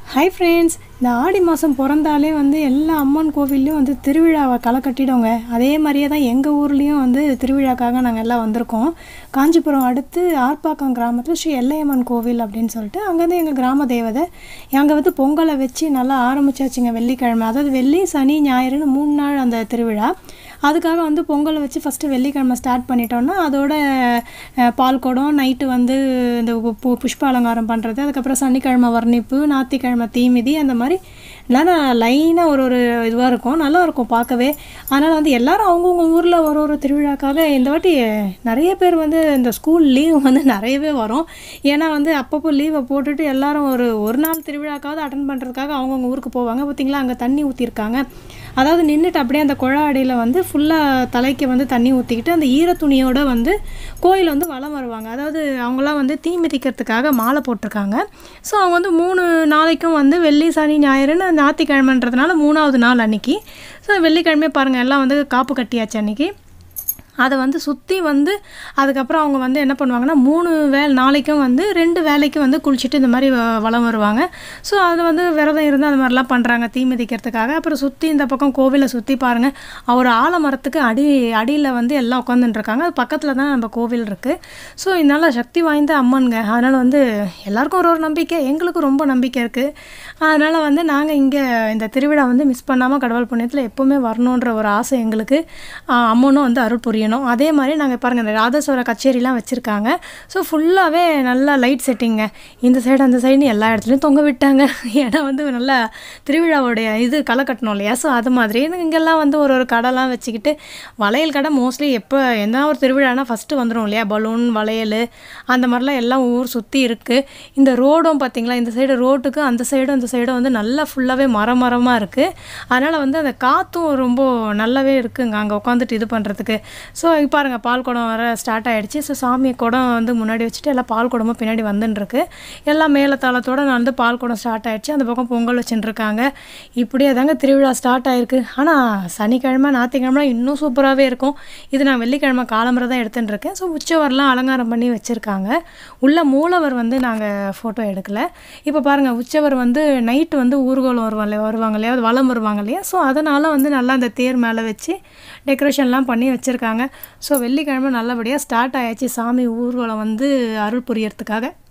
hi friends இந்த ஆடி மாதம் பிறந்தாலே வந்து எல்லா அம்மன் கோவில்லையும் வந்து திருவிழாவை களை கட்டிடுங்க அதே மாதிரியே தான் எங்கள் ஊர்லேயும் வந்து திருவிழாக்காக நாங்கள் எல்லாம் வந்திருக்கோம் காஞ்சிபுரம் அடுத்து ஆர்ப்பாக்கம் கிராமத்தில் ஸ்ரீ எல்லையம்மன் கோவில் அப்படின்னு சொல்லிட்டு அங்கேருந்து எங்கள் கிராம தேவதை அங்கே வந்து பொங்கலை வச்சு நல்லா ஆரம்பிச்சாச்சுங்க வெள்ளிக்கிழமை அதாவது வெள்ளி சனி ஞாயிறுன்னு மூணு நாள் அந்த திருவிழா அதுக்காக வந்து பொங்கலை வச்சு ஃபஸ்ட்டு வெள்ளிக்கிழமை ஸ்டார்ட் பண்ணிட்டோம்னா அதோட அஹ், பால் குடம் நைட்டு வந்து இந்த பு- பூ புஷ்ப அலங்காரம் பண்ணுறது அதுக்கப்புறம் சனிக்கிழமை வர்ணிப்பு ஞாயிற்றுக்கிழமை தீமிதி அந்த மாதிரி நல்லா லைனாக ஒரு ஒரு இதுவாக இருக்கும் நல்லா இருக்கும் பார்க்கவே அதனால் வந்து எல்லாரும் அவங்கவுங்க ஊரில் ஒரு ஒரு திருவிழாக்காக இந்த வாட்டி நிறைய பேர் வந்து இந்த ஸ்கூல் லீவ் வந்து நிறையவே வரும் ஏன்னா வந்து அப்பப்போ லீவை போட்டுட்டு எல்லாரும் ஒரு ஒரு நாள் திருவிழாக்காவது அட்டன் பண்ணுறதுக்காக அவங்கவுங்க ஊருக்கு போவாங்க பார்த்தீங்களா அங்கே தண்ணி ஊற்றிருக்காங்க அதாவது நின்றுட்டு அப்படியே அந்த குழா அடியில் வந்து ஃபுல்லாக தலைக்கு வந்து தண்ணி ஊற்றிக்கிட்டு அந்த ஈர துணியோட வந்து கோயில் வந்து வலம் வருவாங்க அதாவது அவங்களாம் வந்து தீ மிதிக்கிறதுக்காக மாலை போட்டிருக்காங்க ஸோ அவங்க வந்து மூணு நாளைக்கும் வந்து வெள்ளி சனி ஞாயிறுன்னு ஞாயிற்றுக்கிழமைன்றதுனால மூணாவது நாள் அன்னைக்கு ஸோ வெள்ளிக்கிழமை பாருங்கள் எல்லாம் வந்து காப்பு கட்டியாச்சு அன்னைக்கு அதை வந்து சுற்றி வந்து அதுக்கப்புறம் அவங்க வந்து என்ன பண்ணுவாங்கன்னா மூணு வே நாளைக்கும் வந்து ரெண்டு வேலைக்கும் வந்து குளிச்சுட்டு இந்த மாதிரி வ- வலம் வருவாங்க ஸோ அது வந்து விரதம் இருந்து அது மாதிரிலாம் பண்ணுறாங்க தீ மிதிக்கிறதுக்காக அப்புறம் சுற்றி இந்த பக்கம் கோவிலை சுற்றி பாருங்கள் அவர் ஆலமரத்துக்கு அடி அடியில் வந்து எல்லாம் உட்காந்துட்டு இருக்காங்க அது பக்கத்தில் தான் நம்ம கோவில் இருக்குது ஸோ இதனால் சக்தி வாய்ந்த அம்மனுங்க அதனால் வந்து எல்லாருக்கும் ஒரு ஒரு நம்பிக்கை எங்களுக்கும் ரொம்ப நம்பிக்கை இருக்குது அதனால் வந்து நாங்கள் இங்கே இந்த திருவிழா வந்து மிஸ் பண்ணாமல் கடவுள் புண்ணியத்தில் எப்போவுமே வரணுன்ற ஒரு ஆசை எங்களுக்கு ஆஹ் அம்மனும் வந்து அருள் புரியணும் அதே மாதிரி நாங்கள் பாருங்கள் இந்த ராதஸ்வர கச்சேரிலாம் வச்சுருக்காங்க ஸோ ஃபுல்லாகவே நல்லா லைட் செட்டிங்க இந்த சைடு அந்த சைடு எல்லா இடத்துலையும் தொங்க விட்டாங்க ஏன்னா வந்து நல்லா திருவிழாவுடைய இது களை கட்டணும் இல்லையா ஸோ அது மாதிரி இங்கெல்லாம் வந்து ஒரு ஒரு கடைலாம் வச்சுக்கிட்டு வளையல் கடை மோஸ்ட்லி எப்போ எந்த ஒரு திருவிழானா ஃபஸ்ட்டு வந்துடும் இல்லையா பலூன் வளையல் அந்த மாதிரிலாம் எல்லாம் ஊர் சுற்றி இருக்குது இந்த ரோடும் பார்த்தீங்களா இந்த சைடு ரோட்டுக்கு அந்த சைடும் இந்த சைடும் வந்து நல்லா ஃபுல்லாகவே மரம் மரமாக இருக்குது அதனால் வந்து அந்த காற்றும் ரொம்ப நல்லாவே இருக்குங்க அங்கே உட்காந்துட்டு இது பண்ணுறதுக்கு ஸோ இங்க பாருங்கள் பால் குடம் வர ஸ்டார்ட் ஆகிடுச்சு ஸோ சாமி குடம் வந்து முன்னாடி வச்சுட்டு எல்லாம் பால் குடமும் பின்னாடி வந்துன்னு இருக்கு எல்லாம் மேலத்தாளத்தோட நான் வந்து பால் குடம் ஸ்டார்ட் ஆயிடுச்சு அந்த பக்கம் பொங்கல் வச்சுட்டு இருக்காங்க இப்படியே தாங்க திருவிழா ஸ்டார்ட் ஆயிருக்கு ஆனால் சனிக்கிழமை ஞாயிற்றுக்கிழமை இன்னும் சூப்பராகவே இருக்கும் இது நான் வெள்ளிக்கிழமை காலம்பரை தான் எடுத்துட்டு இருக்கேன் ஸோ உச்சவரெலாம் அலங்காரம் பண்ணி வச்சுருக்காங்க உள்ள மூலவர் வந்து நாங்கள் ஃபோட்டோ எடுக்கல இப்போ பாருங்கள் உச்சவர் வந்து நைட்டு வந்து ஊர்வலம் வருவாங்க வருவாங்க இல்லையா அது வலம் வருவாங்க இல்லையா ஸோ அதனால் வந்து நல்லா அந்த தேர் மேலே வச்சு டெக்கரேஷன்லாம் பண்ணி வச்சுருக்காங்க ஸோ வெள்ளிக்கிழமை நல்லபடியாக ஸ்டார்ட் ஆயாச்சு சாமி ஊர்வலம் வந்து அருள் புரியறதுக்காக